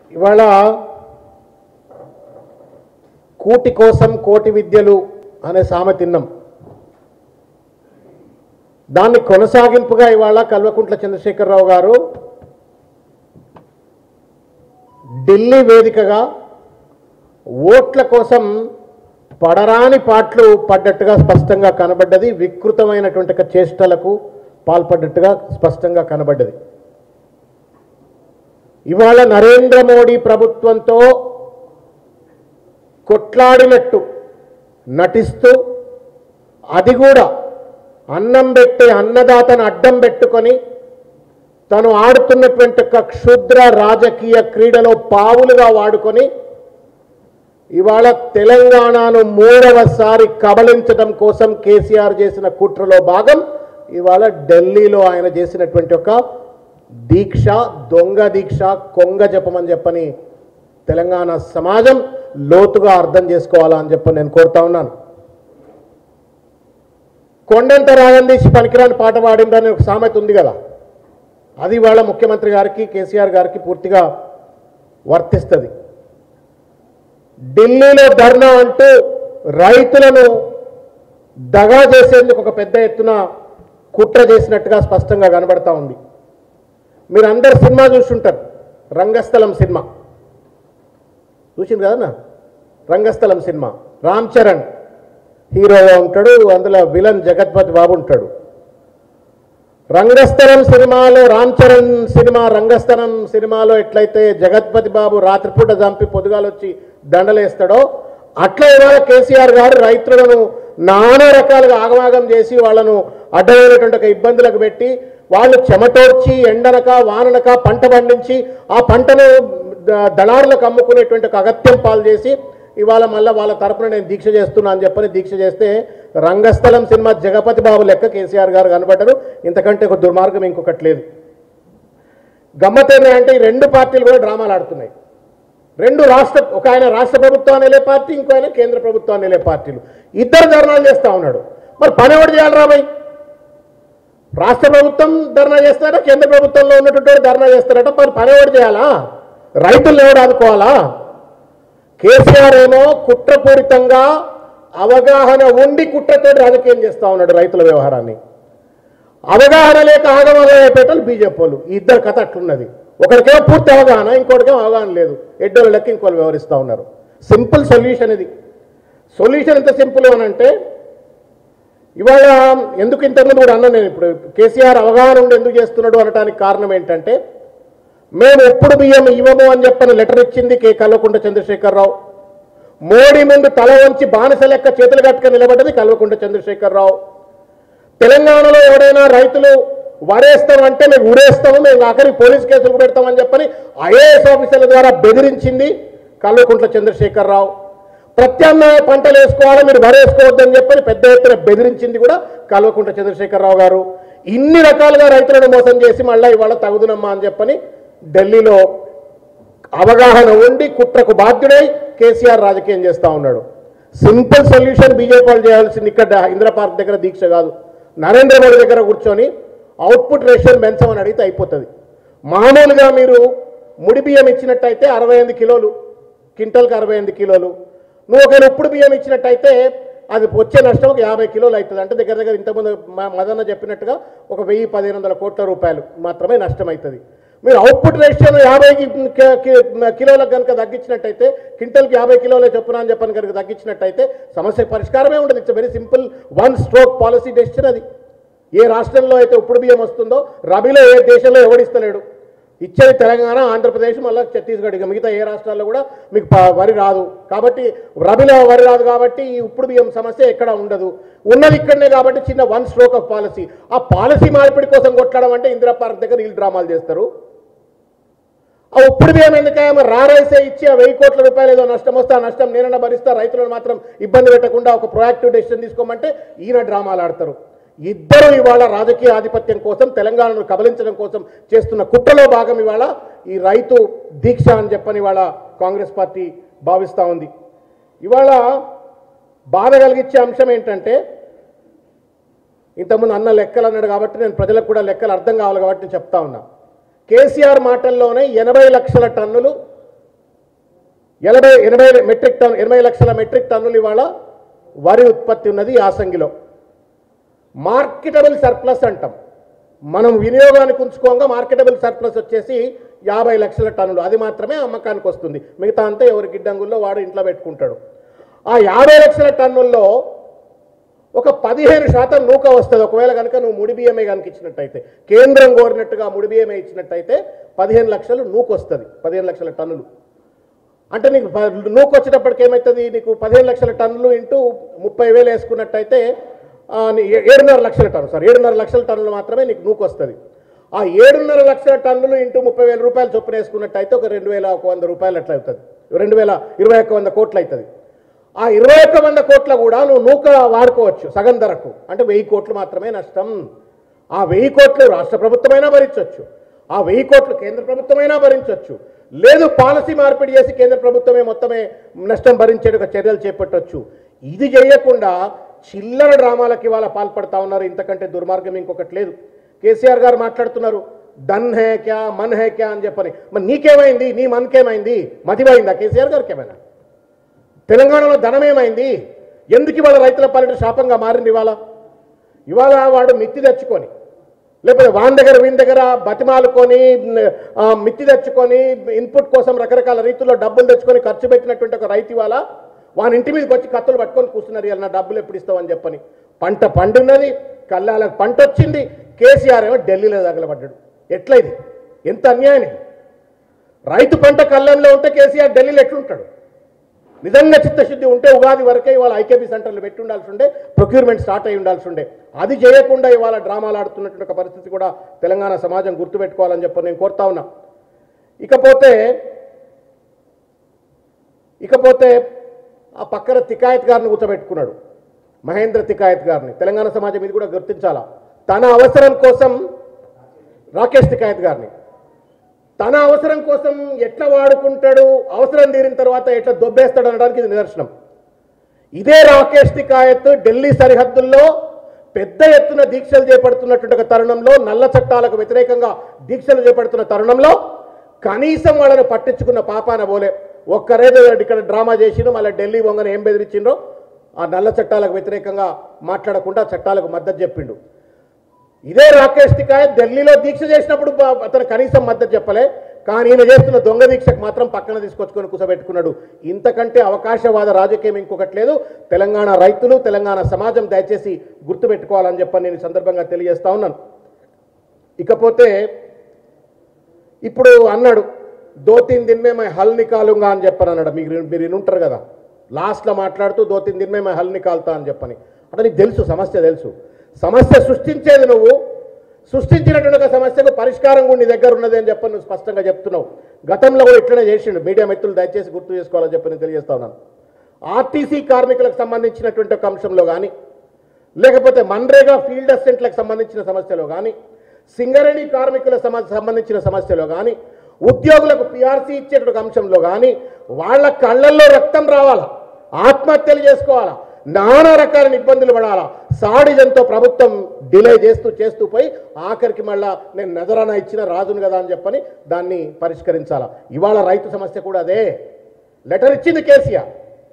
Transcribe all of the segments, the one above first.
ఇవాళ కూటి కోసం కోటి విద్యలు అనే సామె తిన్నాం దాన్ని కొనసాగింపుగా ఇవాళ కల్వకుంట్ల చంద్రశేఖరరావు గారు ఢిల్లీ వేదికగా ఓట్ల కోసం పడరాని పాటలు పడ్డట్టుగా స్పష్టంగా కనబడ్డది వికృతమైనటువంటి ఒక చేష్టలకు పాల్పడ్డట్టుగా స్పష్టంగా కనబడ్డది ఇవాళ నరేంద్ర మోడీ ప్రభుత్వంతో కొట్లాడినట్టు నటిస్తూ అది కూడా అన్నం పెట్టే అన్నదాతను అడ్డం పెట్టుకొని తను ఆడుతున్నటువంటి ఒక క్షుద్ర రాజకీయ క్రీడలో పావులుగా వాడుకొని ఇవాళ తెలంగాణను మూడవసారి కబలించడం కోసం కేసీఆర్ చేసిన కుట్రలో భాగం ఇవాళ ఢిల్లీలో ఆయన చేసినటువంటి ఒక దీక్ష దొంగ దీక్ష కొంగ జపమని చెప్పని తెలంగాణ సమాజం లోతుగా అర్థం చేసుకోవాలా అని చెప్పి నేను కోరుతా ఉన్నాను కొండంత రాగం తీసి పనికిరాని పాట పాడిందని ఒక సామెత ఉంది కదా అది ఇవాళ ముఖ్యమంత్రి గారికి కేసీఆర్ గారికి పూర్తిగా వర్తిస్తుంది ఢిల్లీలో ధర్నా అంటూ రైతులను దగా చేసేందుకు ఒక పెద్ద ఎత్తున కుట్ర చేసినట్టుగా స్పష్టంగా కనబడతా ఉంది మీరు అందరు సినిమా చూస్తుంటారు రంగస్థలం సినిమా చూసింది కదన్నా రంగస్థలం సినిమా రామ్ చరణ్ హీరోగా ఉంటాడు అందులో విలన్ జగత్పతి బాబు ఉంటాడు రంగస్థలం సినిమాలో రామ్ చరణ్ సినిమా రంగస్థలం సినిమాలో ఎట్లయితే జగత్పతి బాబు రాత్రిపూట చంపి పొదుగాలు వచ్చి దండలేస్తాడో అట్లా ఇవాళ కేసీఆర్ గారు రైతులను నానా రకాలుగా ఆగమాగం చేసి వాళ్ళను అడ్డమైనటువంటి ఒక ఇబ్బందులకు పెట్టి వాళ్ళు చెమటోడ్చి ఎండనక వాననక పంట పండించి ఆ పంటను ద- దళారులకు అమ్ముకునేటువంటి ఒక అగత్యం పాలు చేసి ఇవాళ మళ్ళీ వాళ్ళ తరపున నేను దీక్ష చేస్తున్నా అని చెప్పని దీక్ష చేస్తే రంగస్థలం సినిమా జగపతి బాబు లెక్క కేసీఆర్ గారు కనబడ్డారు ఇంతకంటే ఒక దుర్మార్గం ఇంకొకటి లేదు గమ్మతేమే అంటే ఈ రెండు పార్టీలు కూడా డ్రామాలు ఆడుతున్నాయి రెండు రాష్ట్ర ఒక ఆయన రాష్ట్ర ప్రభుత్వాన్ని వెళ్ళే పార్టీ ఇంకో ఆయన కేంద్ర ప్రభుత్వాన్ని వెళ్ళే పార్టీలు ఇద్దరు ధర్నాలు చేస్తా ఉన్నాడు మరి పని ఎవరు చేయాలి రాబాయ్ రాష్ట్ర ప్రభుత్వం ధర్నా చేస్తారా కేంద్ర ప్రభుత్వంలో ఉన్నటువంటి వాడు ధర్నా చేస్తారట మరి పని ఎవరు చేయాలా రైతులు ఎవడు ఆదుకోవాలా కేసీఆర్ ఏమో కుట్రపూరితంగా అవగాహన ఉండి కుట్రతో రాజకీయం చేస్తా ఉన్నాడు రైతుల వ్యవహారాన్ని అవగాహన లేక ఆగమగైపోయేటోళ్ళు బీజేపీ వాళ్ళు ఈ ఇద్దరు కథ అట్లున్నది ఒకరికేమో పూర్తి అవగాహన ఇంకోటికేమో అవగాహన లేదు ఎడ్డోళ్ళ లెక్క ఇంకోళ్ళు వ్యవహరిస్తూ ఉన్నారు సింపుల్ సొల్యూషన్ ఇది సొల్యూషన్ ఎంత సింపుల్ అని అంటే ఇవాళ ఎందుకు ఇంతకుముందు కూడా అన్నా నేను ఇప్పుడు కేసీఆర్ అవగాహన ఉండి ఎందుకు చేస్తున్నాడు అనడానికి కారణం ఏంటంటే మేము ఎప్పుడు బియ్యం ఇవ్వము అని చెప్పని లెటర్ ఇచ్చింది కే కల్వకుంట చంద్రశేఖరరావు మోడీ ముందు తల వంచి బానిస లెక్క చేతులు కట్టుకొని నిలబడ్డది కల్వకుంట చంద్రశేఖరరావు తెలంగాణలో ఎవడైనా రైతులు వరేస్తామంటే మేము ఊరేస్తాము మేము ఆఖరికి పోలీస్ కేసులు పెడతామని చెప్పని ఐఏఎస్ ఆఫీసర్ల ద్వారా బెదిరించింది కల్వకుంట్ల చంద్రశేఖరరావు ప్రత్యామ్నాయ పంటలు వేసుకోవాలి మీరు వరేసుకోవద్దని చెప్పని పెద్ద ఎత్తున బెదిరించింది కూడా కల్వకుంట్ల చంద్రశేఖరరావు గారు ఇన్ని రకాలుగా రైతులను మోసం చేసి మళ్ళీ ఇవాళ తగుదునమ్మా అని చెప్పని ఢిల్లీలో అవగాహన ఉండి కుట్రకు బాధ్యుడై కేసీఆర్ రాజకీయం చేస్తా ఉన్నాడు సింపుల్ సొల్యూషన్ బీజేపీ వాళ్ళు చేయాల్సింది ఇక్కడ ఇందిరా పార్క్ దగ్గర దీక్ష కాదు నరేంద్ర మోడీ దగ్గర కూర్చొని అవుట్పుట్ రేషన్ పెంచమని అడిగితే అయిపోతుంది మామూలుగా మీరు ముడి బియ్యం ఇచ్చినట్టయితే అరవై ఎనిమిది కిలోలు క్వింటల్కి అరవై ఎనిమిది కిలోలు నువ్వు ఒకవేళ ఉప్పుడు బియ్యం ఇచ్చినట్టయితే అది వచ్చే నష్టం ఒక యాభై కిలోలు అవుతుంది అంటే దగ్గర దగ్గర ఇంతకుముందు మా మదన్న చెప్పినట్టుగా ఒక వెయ్యి పదిహేను వందల కోట్ల రూపాయలు మాత్రమే నష్టం అవుతుంది మీరు అవుట్పుట్ రేషియోను యాభై కిలోలకు కనుక తగ్గించినట్టయితే క్వింటల్కి యాభై కిలోల చొప్పున అని చెప్పని కనుక తగ్గించినట్టయితే సమస్య పరిష్కారమే ఉండదు it's very simple one stroke policy decision అది ఏ రాష్ట్రంలో అయితే ఉప్పుడు బియ్యం వస్తుందో రబీలో ఏ దేశంలో ఎవడిస్తలేడు ఇచ్చేది తెలంగాణ ఆంధ్రప్రదేశ్ మళ్ళీ ఛత్తీస్గఢ్ ఇక మిగతా ఏ రాష్ట్రాల్లో కూడా మీకు ప- వరి రాదు కాబట్టి రబీలో వరి రాదు కాబట్టి ఈ ఉప్పుడు బియ్యం సమస్య ఎక్కడ ఉండదు ఉన్నది ఇక్కడనే కాబట్టి చిన్న వన్ స్ట్రోక్ ఆఫ్ పాలసీ ఆ పాలసీ మార్పిడి కోసం కొట్టడం అంటే ఇందిరా పార్క్ దగ్గర వీళ్ళు డ్రామాలు చేస్తారు ఆ ఉప్పుడు బియ్యం ఎందుకే మరి రారైసే ఇచ్చి ఆ వెయ్యి కోట్ల రూపాయలు ఏదో నష్టం వస్తే ఆ నష్టం నేనన్నా భరిస్తా రైతులను మాత్రం ఇబ్బంది పెట్టకుండా ఒక ప్రొయాక్టివ్ డెసిషన్ తీసుకోమంటే ఈయన డ్రామాలు ఆడతారు ఇద్దరు ఇవాళ రాజకీయ ఆధిపత్యం కోసం తెలంగాణను కబలించడం కోసం చేస్తున్న కుట్రలో భాగం ఇవాళ ఈ రైతు దీక్ష అని చెప్పని ఇవాళ కాంగ్రెస్ పార్టీ భావిస్తూ ఉంది ఇవాళ బాధ కలిగించే అంశం ఏంటంటే ఇంతకుముందు అన్న లెక్కలు అన్నాడు కాబట్టి నేను ప్రజలకు కూడా లెక్కలు అర్థం కావాలి కాబట్టి నేను చెప్తా ఉన్నా కేసీఆర్ మాటల్లోనే ఎనభై లక్షల టన్నులు ఎనభై ఎనభై మెట్రిక్ టన్ ఎనభై లక్షల మెట్రిక్ టన్నులు ఇవాళ వరి ఉత్పత్తి ఉన్నది యాసంగిలో మార్కెటబుల్ సర్ప్లస్ అంటాం మనం వినియోగానికి ఉంచుకోగా మార్కెటబుల్ సర్ప్లస్ వచ్చేసి యాభై లక్షల టన్నులు అది మాత్రమే అమ్మకానికి వస్తుంది మిగతా అంతా ఎవరి గిడ్డంగుల్లో వాడు ఇంట్లో పెట్టుకుంటాడు ఆ యాభై లక్షల టన్నుల్లో ఒక పదిహేను శాతం నూక వస్తుంది ఒకవేళ కనుక నువ్వు ముడి బియ్యమే కనుక ఇచ్చినట్టయితే కేంద్రం కోరినట్టుగా ముడి బియ్యమే ఇచ్చినట్టయితే పదిహేను లక్షలు నూకు వస్తుంది పదిహేను లక్షల టన్నులు అంటే నీకు ప- నూకు వచ్చేటప్పటికి ఏమవుతుంది నీకు పదిహేను లక్షల టన్నులు ఇంటూ ముప్పై వేలు వేసుకున్నట్టయితే ఆ, నీ ఏ- ఏడున్నర లక్షల టన్ను సార్ ఏడున్నర లక్షల టన్నులు మాత్రమే నీకు నూకు వస్తుంది ఆ ఏడున్నర లక్షల టన్నులు ఇంటూ ముప్పై వేల రూపాయలు చొప్పున వేసుకున్నట్టయితే ఒక రెండు వేల ఒక వంద రూపాయలు అట్లా అవుతుంది రెండు వేల ఇరవై ఒక్క వంద కోట్లు అవుతుంది ఆ ఇరవై ఒక్క వంద కోట్ల కూడా నువ్వు నూక వాడుకోవచ్చు సగం ధరకు అంటే వెయ్యి కోట్లు మాత్రమే నష్టం ఆ వెయ్యి కోట్లు రాష్ట్ర ప్రభుత్వమైనా భరించవచ్చు ఆ వెయ్యి కోట్లు కేంద్ర ప్రభుత్వమైనా భరించవచ్చు లేదు పాలసీ మార్పిడి చేసి కేంద్ర ప్రభుత్వమే మొత్తమే నష్టం భరించేట చర్యలు చేపట్టవచ్చు ఇది చేయకుండా చిల్లర డ్రామాలకి ఇవాళ పాల్పడతా ఉన్నారు ఇంతకంటే దుర్మార్గం ఇంకొకటి లేదు కేసీఆర్ గారు మాట్లాడుతున్నారు దన్ హే క్యా మన్ హే క్యా అని చెప్పని మరి నీకేమైంది నీ మనకేమైంది మతిపోయిందా కేసీఆర్ గారికి ఏమైనా తెలంగాణలో ధనం ఏమైంది ఎందుకు ఇవాళ రైతుల పాలిట శాపంగా మారింది ఇవాళ ఇవాళ వాడు మిత్తి తెచ్చుకొని లేకపోతే వాని దగ్గర వీని దగ్గర బతిమాలుకొని ఆ, మిత్తి తెచ్చుకొని ఇన్పుట్ కోసం రకరకాల రీతుల్లో డబ్బులు తెచ్చుకొని ఖర్చు పెట్టినటువంటి ఒక రైతు ఇవాళ వాని ఇంటి మీదకి వచ్చి కత్తులు పట్టుకొని కూర్చున్నారు ఇవాళ నా డబ్బులు ఎప్పుడు ఇస్తావని చెప్పని పంట పండున్నది కళ్ళాలకు పంట వచ్చింది కేసీఆర్ ఏమో ఢిల్లీలో తగలబడ్డాడు ఎట్లా ఇది ఎంత అన్యాయం ఇది రైతు పంట కళ్ళంలో ఉంటే కేసీఆర్ ఢిల్లీలో ఎట్లుంటాడు నిజంగా చిత్తశుద్ధి ఉంటే ఉగాది వరకే ఇవాళ ఐకేపీ సెంటర్లు పెట్టి ఉండాల్సి ఉండే ప్రొక్యూర్మెంట్ స్టార్ట్ అయి ఉండాల్సి ఉండే అది చేయకుండా ఇవాళ డ్రామాలు ఆడుతున్నటువంటి ఒక పరిస్థితి కూడా తెలంగాణ సమాజం గుర్తుపెట్టుకోవాలని చెప్పి నేను కోరుతా ఉన్నా ఇకపోతే ఇకపోతే ఆ పక్కన తికాయత్ గారిని కూర్చోబెట్టుకున్నాడు మహేంద్ర తికాయత్ గారిని తెలంగాణ సమాజం ఇది కూడా గుర్తించాలా తన అవసరం కోసం రాకేష్ తికాయత్ గారిని తన అవసరం కోసం ఎట్లా వాడుకుంటాడు అవసరం తీరిన తర్వాత ఎట్లా దొబ్బేస్తాడు అనడానికి ఇది నిదర్శనం ఇదే రాకేష్ తికాయత్ ఢిల్లీ సరిహద్దుల్లో పెద్ద ఎత్తున దీక్షలు చేపడుతున్నటువంటి ఒక తరుణంలో నల్ల చట్టాలకు వ్యతిరేకంగా దీక్షలు చేపడుతున్న తరుణంలో కనీసం వాళ్ళని పట్టించుకున్న పాపాన పోలే ఒక్కరేదో ఇక్కడ డ్రామా చేసిండ్రు మళ్ళీ ఢిల్లీ వంగన ఏం బెదిరించిండ్రో ఆ నల్ల చట్టాలకు వ్యతిరేకంగా మాట్లాడకుండా చట్టాలకు మద్దతు చెప్పిండు ఇదే రాకేష్ తికాయత్ ఢిల్లీలో దీక్ష చేసినప్పుడు బ- అతను కనీసం మద్దతు చెప్పలే కానీ ఈయన చేస్తున్న దొంగ దీక్షకు మాత్రం పక్కన తీసుకొచ్చుకొని కూసబెట్టుకున్నాడు ఇంతకంటే అవకాశవాద రాజకీయం ఇంకొకటి లేదు తెలంగాణ రైతులు తెలంగాణ సమాజం దయచేసి గుర్తుపెట్టుకోవాలని చెప్పని నేను ఈ సందర్భంగా తెలియజేస్తా ఉన్నాను ఇకపోతే ఇప్పుడు అన్నాడు దోతిన్ దిన్మే మై హల్ నికాలుంగా అని చెప్పని అన్నాడు మీరు మీరు వినుంటారు కదా లాస్ట్లో మాట్లాడుతూ దోతిన్ దిన్మే మై హల్ నికాల్తా అని చెప్పని అంటే నీకు తెలుసు సమస్య తెలుసు సమస్య సృష్టించేది నువ్వు సృష్టించినటువంటి ఒక సమస్యకు పరిష్కారం కూడా నీ దగ్గర ఉన్నది అని చెప్పని నువ్వు స్పష్టంగా చెప్తున్నావు గతంలో కూడా ఇట్లనే చేసిండు మీడియా మిత్రులు దయచేసి గుర్తు చేసుకోవాలని చెప్పి నేను తెలియజేస్తా ఉన్నాను ఆర్టీసీ కార్మికులకు సంబంధించినటువంటి ఒక అంశంలో కానీ లేకపోతే మన్రేగా ఫీల్డ్ అసిస్టెంట్లకు సంబంధించిన సమస్యలో కానీ సింగరేణి కార్మికుల సమ సంబంధించిన సమస్యలో కానీ ఉద్యోగులకు పిఆర్సీ ఇచ్చేటువంటి అంశంలో కానీ వాళ్ళ కళ్ళల్లో రక్తం రావాలా ఆత్మహత్యలు చేసుకోవాలా నానా రకాల ఇబ్బందులు పడాలా సాడిజంతో ప్రభుత్వం డిలే చేస్తూ చేస్తూ పోయి ఆఖరికి మళ్ళా నేను నజరానా ఇచ్చిన రాజును కదా అని చెప్పని దాన్ని పరిష్కరించాలా ఇవాళ రైతు సమస్య కూడా అదే లెటర్ ఇచ్చింది కేసీఆర్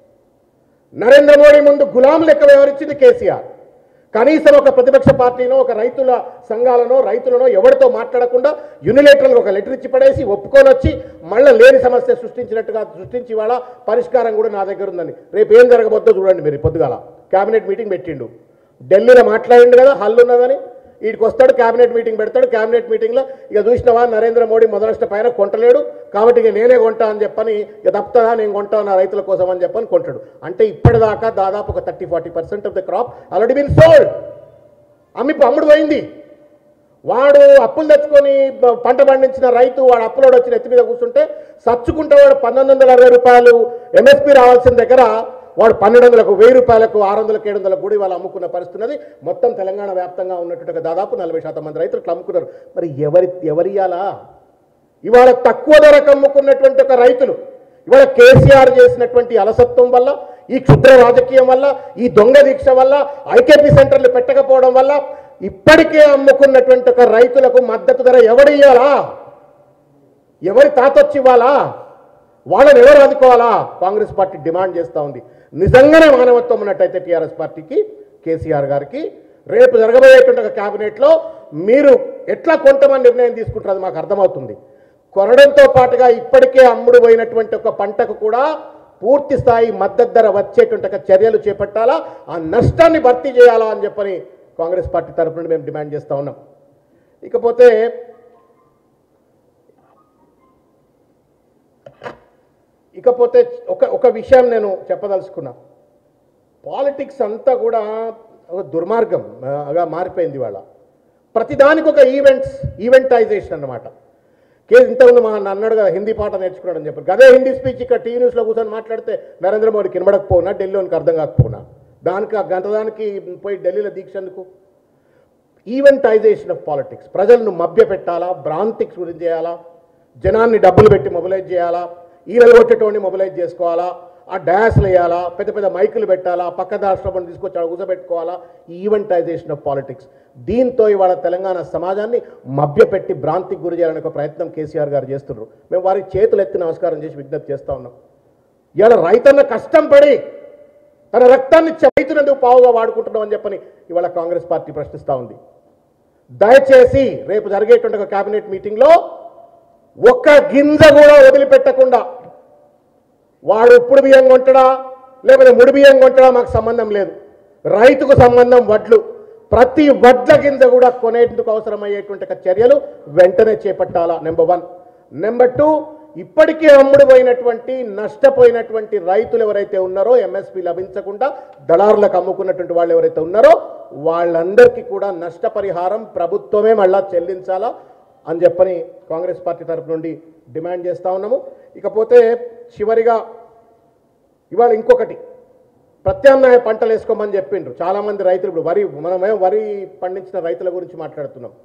నరేంద్ర మోడీ ముందు గులాం లెక్క వ్యవహరించింది కేసీఆర్ కనీసం ఒక ప్రతిపక్ష పార్టీనో ఒక రైతుల సంఘాలనో రైతులనో ఎవరితో మాట్లాడకుండా యూనిలేటర్లు ఒక లెటర్ ఇచ్చి పడేసి ఒప్పుకొని వచ్చి మళ్ళీ లేని సమస్య సృష్టించినట్టుగా సృష్టించి వాళ్ళ పరిష్కారం కూడా నా దగ్గర ఉందని రేపు ఏం జరగబోద్దో చూడండి మీరు పొద్దుగాల కేబినెట్ మీటింగ్ పెట్టిండు ఢిల్లీలో మాట్లాడిండు కదా హల్లు ఉన్నదని వీడికి వస్తాడు కేబినెట్ మీటింగ్ పెడతాడు కేబినెట్ మీటింగ్లో ఇక చూసినవా నరేంద్ర మోడీ మొదలష్ట పైన కొంటలేడు కాబట్టి ఇక నేనే కొంటా అని చెప్పని ఇక తప్పుతుందా నేను కొంటా నా రైతుల కోసం అని చెప్పని కొంటాడు అంటే ఇప్పటిదాకా దాదాపు ఒక thirty forty percent of the crop already been sold అమ్మి అమ్ముడు పోయింది వాడు అప్పులు తెచ్చుకొని బ- పంట పండించిన రైతు వాడు అప్పులోడు వచ్చిన ఎత్తి మీద కూర్చుంటే సచ్చుకుంటే వాడు పంతొమ్మిది వందల అరవై రూపాయలు ఎంఎస్పి రావాల్సిన దగ్గర వాడు పన్నెండు వందలకు వెయ్యి రూపాయలకు ఆరు వందలకు ఏడు వందలకు కూడా ఇవాళ అమ్ముకున్న పరిస్థితి ఉన్నది మొత్తం తెలంగాణ వ్యాప్తంగా ఉన్నటువంటి దాదాపు నలభై శాతం మంది రైతులు ఇట్లా అమ్ముకున్నారు మరి ఎవరి ఎవరియాలా ఇవాళ తక్కువ ధరకు అమ్ముకున్నటువంటి ఒక రైతులు ఇవాళ కేసీఆర్ చేసినటువంటి అలసత్వం వల్ల ఈ క్షుద్ర రాజకీయం వల్ల ఈ దొంగ దీక్ష వల్ల ఐకేపీ సెంటర్లు పెట్టకపోవడం వల్ల ఇప్పటికే అమ్ముకున్నటువంటి ఒక రైతులకు మద్దతు ధర ఎవడు ఇవ్వాలా ఎవరి తాతొచ్చి ఇవ్వాలా వాళ్ళని ఎవరు ఆదుకోవాలా కాంగ్రెస్ పార్టీ డిమాండ్ చేస్తూ ఉంది నిజంగానే మానవత్వం ఉన్నట్టయితే టీఆర్ఎస్ పార్టీకి కేసీఆర్ గారికి రేపు జరగబోయేటువంటి ఒక క్యాబినెట్లో మీరు ఎట్లా కొంతమంది నిర్ణయం తీసుకుంటారు అది మాకు అర్థమవుతుంది కొనడంతో పాటుగా ఇప్పటికే అమ్ముడు పోయినటువంటి ఒక పంటకు కూడా పూర్తి స్థాయి మద్దతు ధర వచ్చేటువంటి ఒక చర్యలు చేపట్టాలా ఆ నష్టాన్ని భర్తీ చేయాలా అని చెప్పని కాంగ్రెస్ పార్టీ తరఫు నుండి మేము డిమాండ్ చేస్తూ ఉన్నాం ఇకపోతే ఇకపోతే ఒక ఒక విషయం నేను చెప్పదలుచుకున్నా పాలిటిక్స్ అంతా కూడా ఒక దుర్మార్గం ఆ, గా మారిపోయింది వాళ్ళ ప్రతిదానికి ఒక ఈవెంట్స్ ఈవెంటైజేషన్ అన్నమాట కే ఇంతకుముందు మా అన్న అన్నాడు కదా హిందీ పాట నేర్చుకున్నాడు అని చెప్పారు అదే హిందీ స్పీచ్ ఇక్కడ టీవీ న్యూస్లో కూర్చొని మాట్లాడితే నరేంద్ర మోడీకి వినబడకపోయినా ఢిల్లీలోనికి అర్థం కాకపోయినా దానికి ఆ గంటదానికి పోయి ఢిల్లీలో దీక్ష ఎందుకు ఈవెంటైజేషన్ ఆఫ్ పాలిటిక్స్ ప్రజలను మభ్య పెట్టాలా భ్రాంతికి గురి చేయాలా జనాన్ని డబ్బులు పెట్టి మొబిలైజ్ చేయాలా ఈలలు కొట్టేటోడిని మొబిలైజ్ చేసుకోవాలా ఆ డ్యాన్స్లు వేయాలా పెద్ద పెద్ద మైకులు పెట్టాలా పక్క రాష్ట్రం తీసుకొచ్చి అక్కడ కూర్చోబెట్టుకోవాలా ఈ ఈవెంటైజేషన్ ఆఫ్ పాలిటిక్స్ దీంతో ఇవాళ తెలంగాణ సమాజాన్ని మభ్యపెట్టి భ్రాంతికి గురి చేయాలని ఒక ప్రయత్నం కేసీఆర్ గారు చేస్తున్నారు మేము వారికి చేతులు ఎత్తి నమస్కారం చేసి విజ్ఞప్తి చేస్తూ ఉన్నాం ఇవాళ రైతన్న కష్టం పడి తన రక్తాన్ని రైతునందుకు పావుగా వాడుకుంటున్నాం అని చెప్పని ఇవాళ కాంగ్రెస్ పార్టీ ప్రశ్నిస్తూ ఉంది దయచేసి రేపు జరిగేటువంటి ఒక కేబినెట్ మీటింగ్లో ఒక్క గింజ కూడా వదిలిపెట్టకుండా వాడు ఇప్పుడు బియ్యం కొంటడా లేకపోతే ముడి బియ్యం కొంటడా మాకు సంబంధం లేదు రైతుకు సంబంధం వడ్లు ప్రతి వడ్ల గింజ కూడా కొనేందుకు అవసరమయ్యేటువంటి ఒక చర్యలు వెంటనే చేపట్టాలా నెంబర్ వన్ నెంబర్ టూ ఇప్పటికే అమ్ముడు పోయినటువంటి నష్టపోయినటువంటి రైతులు ఎవరైతే ఉన్నారో ఎంఎస్పి లభించకుండా దళారులకు అమ్ముకున్నటువంటి వాళ్ళు ఎవరైతే ఉన్నారో వాళ్ళందరికీ కూడా నష్టపరిహారం ప్రభుత్వమే మళ్ళా చెల్లించాలా అని చెప్పని కాంగ్రెస్ పార్టీ తరపు నుండి డిమాండ్ చేస్తూ ఉన్నాము ఇకపోతే చివరిగా ఇవాళ ఇంకొకటి ప్రత్యామ్నాయ పంటలు వేసుకోమని చెప్పిండ్రు చాలామంది రైతులు ఇప్పుడు వరి మనమేం వరి పండించిన రైతుల గురించి మాట్లాడుతున్నాం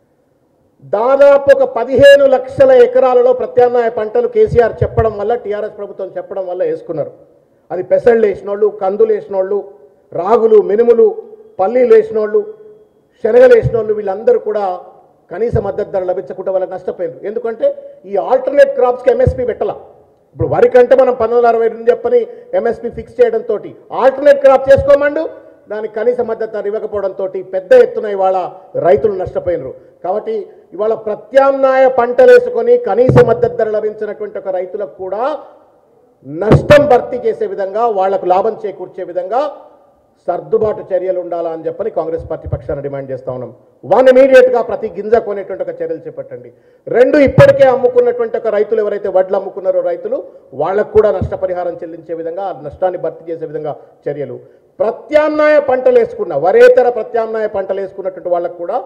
దాదాపు ఒక పదిహేను లక్షల ఎకరాలలో ప్రత్యామ్నాయ పంటలు కేసీఆర్ చెప్పడం వల్ల టీఆర్ఎస్ ప్రభుత్వం చెప్పడం వల్ల వేసుకున్నారు అది పెసళ్ళు వేసినోళ్ళు కందులు వేసినోళ్ళు రాగులు మినుములు పల్లీలు వేసినోళ్ళు శనగలు వేసినోళ్ళు వీళ్ళందరూ కూడా కనీస మద్దతు ధర లభించకుండా వాళ్ళకి నష్టపోయారు ఎందుకంటే ఈ ఆల్టర్నేట్ క్రాప్స్కి ఎంఎస్పి పెట్టాల ఇప్పుడు వరి కంటే మనం పంతొమ్మిది వందల అరవై రెండు చెప్పని ఎంఎస్పి ఫిక్స్ చేయడంతో ఆల్టర్నేట్ క్రాప్ చేసుకోమండు దానికి కనీస మద్దతు ధర ఇవ్వకపోవడంతో పెద్ద ఎత్తున ఇవాళ రైతులు నష్టపోయినరు కాబట్టి ఇవాళ ప్రత్యామ్నాయ పంటలు వేసుకొని కనీస మద్దతు ధర లభించినటువంటి ఒక రైతులకు కూడా నష్టం భర్తీ చేసే విధంగా వాళ్లకు లాభం చేకూర్చే విధంగా సర్దుబాటు చర్యలు ఉండాలా అని చెప్పని కాంగ్రెస్ పార్టీ పక్షాన డిమాండ్ చేస్తా ఉన్నాం వన్ గా ప్రతి గింజ కొనేటువంటి ఒక చర్యలు చేపట్టండి రెండు ఇప్పటికే అమ్ముకున్నటువంటి ఒక రైతులు ఎవరైతే వడ్లు అమ్ముకున్నారో రైతులు వాళ్ళకు కూడా నష్టపరిహారం చెల్లించే విధంగా ఆ నష్టాన్ని భర్తీ చేసే విధంగా చర్యలు ప్రత్యామ్నాయ పంటలు వేసుకున్న వరేతర ప్రత్యామ్నాయ పంటలు వేసుకున్నటువంటి వాళ్ళకు కూడా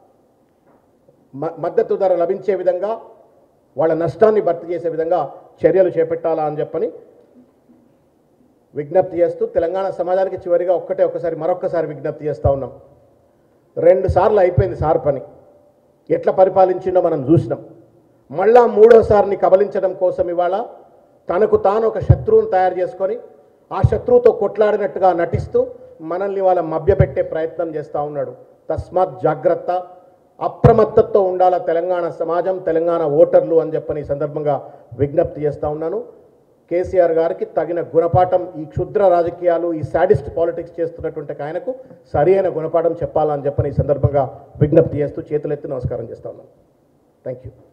మ- మద్దతు ధర లభించే విధంగా వాళ్ళ నష్టాన్ని భర్తీ చేసే విధంగా చర్యలు చేపట్టాలా అని చెప్పని విజ్ఞప్తి చేస్తూ తెలంగాణ సమాజానికి చివరిగా ఒక్కటే ఒక్కసారి మరొక్కసారి విజ్ఞప్తి చేస్తూ ఉన్నాం రెండు సార్లు అయిపోయింది సార్ పని ఎట్లా పరిపాలించిండో మనం చూసినాం మళ్ళా మూడోసారిని కబలించడం కోసం ఇవాళ తనకు తాను ఒక శత్రువును తయారు చేసుకొని ఆ శత్రువుతో కొట్లాడినట్టుగా నటిస్తూ మనల్ని వాళ్ళ మభ్యపెట్టే ప్రయత్నం చేస్తూ ఉన్నాడు తస్మాత్ జాగ్రత్త అప్రమత్తతో ఉండాల తెలంగాణ సమాజం తెలంగాణ ఓటర్లు అని చెప్పని ఈ సందర్భంగా విజ్ఞప్తి చేస్తూ ఉన్నాను కేసీఆర్ గారికి తగిన గుణపాఠం ఈ క్షుద్ర రాజకీయాలు ఈ సాడిస్ట్ పాలిటిక్స్ చేస్తున్నటువంటి ఒక ఆయనకు సరి అయిన గుణపాఠం చెప్పాలని చెప్పని ఈ సందర్భంగా విజ్ఞప్తి చేస్తూ చేతులెత్తి నమస్కారం చేస్తా ఉన్నాను థ్యాంక్ యూ